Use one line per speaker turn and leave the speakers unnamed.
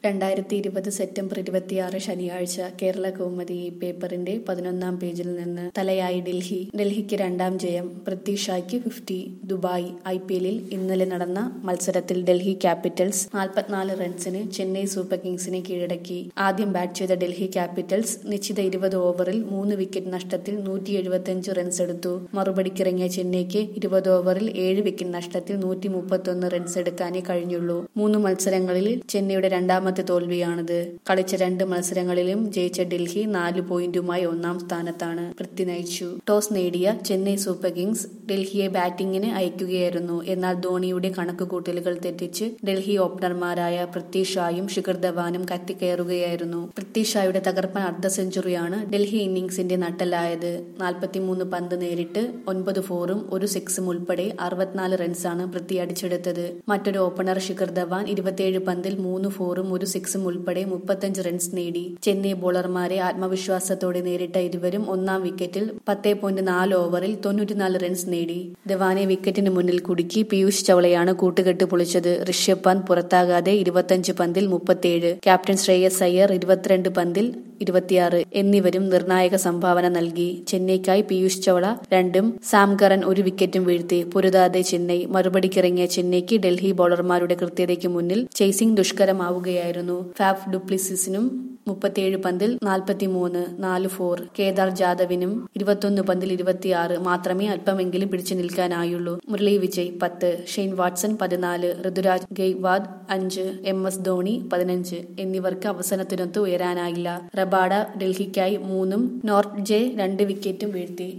രണ്ടായിരത്തി ഇരുപത് സെപ്റ്റംബർ ഇരുപത്തിയാറ് ശനിയാഴ്ച കേരള കൗമുദി ഈ പേപ്പറിന്റെ പതിനൊന്നാം പേജിൽ നിന്ന് തലയായി ഡൽഹി ഡൽഹിക്ക് രണ്ടാം ജയം പൃഥ്വി ഷായ്ക്ക് ഫിഫ്റ്റി ദുബായ് ഐ പി എല്ലിൽ ഇന്നലെ നടന്ന മത്സരത്തിൽ ഡൽഹി ക്യാപിറ്റൽസ് നാൽപ്പത്തിനാല് റൺസിന് ചെന്നൈ സൂപ്പർ കിങ്സിനെ കീഴടക്കി ആദ്യം ബാറ്റ് ചെയ്ത ഡൽഹി ക്യാപിറ്റൽസ് നിശ്ചിത ഇരുപത് ഓവറിൽ മൂന്ന് വിക്കറ്റ് നഷ്ടത്തിൽ നൂറ്റി എഴുപത്തിയഞ്ച് റൺസ് എടുത്തു മറുപടിക്കിറങ്ങിയ ചെന്നൈക്ക് ഇരുപത് ഓവറിൽ ഏഴ് വിക്കറ്റ് നഷ്ടത്തിൽ നൂറ്റി മുപ്പത്തൊന്ന് റൺസ് എടുക്കാനേ കഴിഞ്ഞുള്ളൂ മൂന്ന് മത്സരങ്ങളിൽ ചെന്നൈയുടെ രണ്ടാമത്തെ തോൽവിയാണിത് കളിച്ച രണ്ട് മത്സരങ്ങളിലും ജയിച്ച ഡൽഹി നാല് പോയിന്റുമായി ഒന്നാം സ്ഥാനത്താണ് പൃഥ്വി നയിച്ചു ടോസ് നേടിയ ചെന്നൈ സൂപ്പർ കിങ്സ് ഡൽഹിയെ ബാറ്റിംഗിന് അയക്കുകയായിരുന്നു എന്നാൽ ധോണിയുടെ കണക്കുകൂട്ടലുകൾ തെറ്റിച്ച് ഡൽഹി ഓപ്പണർമാരായ പൃഥ്വി ഷായും ശിഖർ ധവാനും കത്തിക്കയറുകയായിരുന്നു പൃഥ്വി ഷായുടെ തകർപ്പൻ അർദ്ധ സെഞ്ചുറിയാണ് ഡൽഹി ഇന്നിംഗ്സിന്റെ നട്ടലായത് നാൽപ്പത്തിമൂന്ന് പന്ത് നേരിട്ട് ഒൻപത് ഫോറും ഒരു സിക്സും ഉൾപ്പെടെ അറുപത്തിനാല് റൺസാണ് പൃഥ്വി അടിച്ചെടുത്തത് മറ്റൊരു ഓപ്പണർ ശിഖർ ധവാൻ ഇരുപത്തിയേഴ് പന്തിൽ മൂന്ന് ഫോറും ഒരു സിക്സും ഉൾപ്പെടെ മുപ്പത്തഞ്ച് റൺസ് നേടി ചെന്നൈ ബോളർമാരെ ആത്മവിശ്വാസത്തോടെ നേരിട്ട ഇരുവരും ഒന്നാം വിക്കറ്റിൽ പത്തേ പോയിന്റ് നാല് ഓവറിൽ തൊണ്ണൂറ്റിനാല് റൺസ് നേടി ധവാനെ വിക്കറ്റിന് മുന്നിൽ കുടുക്കി പീയൂഷ് ചവളയാണ് കൂട്ടുകെട്ട് പൊളിച്ചത് ഋഷഭ് പന്ത് പുറത്താകാതെ ഇരുപത്തഞ്ച് പന്തിൽ മുപ്പത്തിയേഴ് ക്യാപ്റ്റൻ ശ്രേയസ് അയ്യർ ഇരുപത്തിരണ്ട് പന്തിൽ ഇരുപത്തിയാറ് എന്നിവരും നിർണായക സംഭാവന നൽകി ചെന്നൈക്കായി പീയൂഷ് ചവള രണ്ടും സാംകറൻ ഒരു വിക്കറ്റും വീഴ്ത്തി പൊരുതാതെ ചെന്നൈ മറുപടിക്കിറങ്ങിയ ചെന്നൈക്ക് ഡൽഹി ബോളർമാരുടെ കൃത്യതയ്ക്ക് മുന്നിൽ ചേസിംഗ് ദുഷ്കരമാവുകയായിരുന്നു ഫാഫ് ഡുപ്ലിസിസിനും മുപ്പത്തിയേഴ് പന്തിൽ നാൽപ്പത്തിമൂന്ന് നാല് ഫോർ കേദാർ ജാദവിനും ഇരുപത്തൊന്ന് പന്തിൽ ഇരുപത്തിയാറ് മാത്രമേ അല്പമെങ്കിലും പിടിച്ചു നിൽക്കാനായുള്ളൂ മുരളി വിജയ് പത്ത് ഷെയ്ൻ വാട്സൺ പതിനാല് ഋതുരാജ് ഗെയ്വാദ് അഞ്ച് എം എസ് ധോണി പതിനഞ്ച് എന്നിവർക്ക് അവസരത്തിനൊത്ത് ഉയരാനായില്ല റബാഡ ഡൽഹിക്കായി മൂന്നും നോർത്ത് ജെ രണ്ട് വിക്കറ്റും വീഴ്ത്തി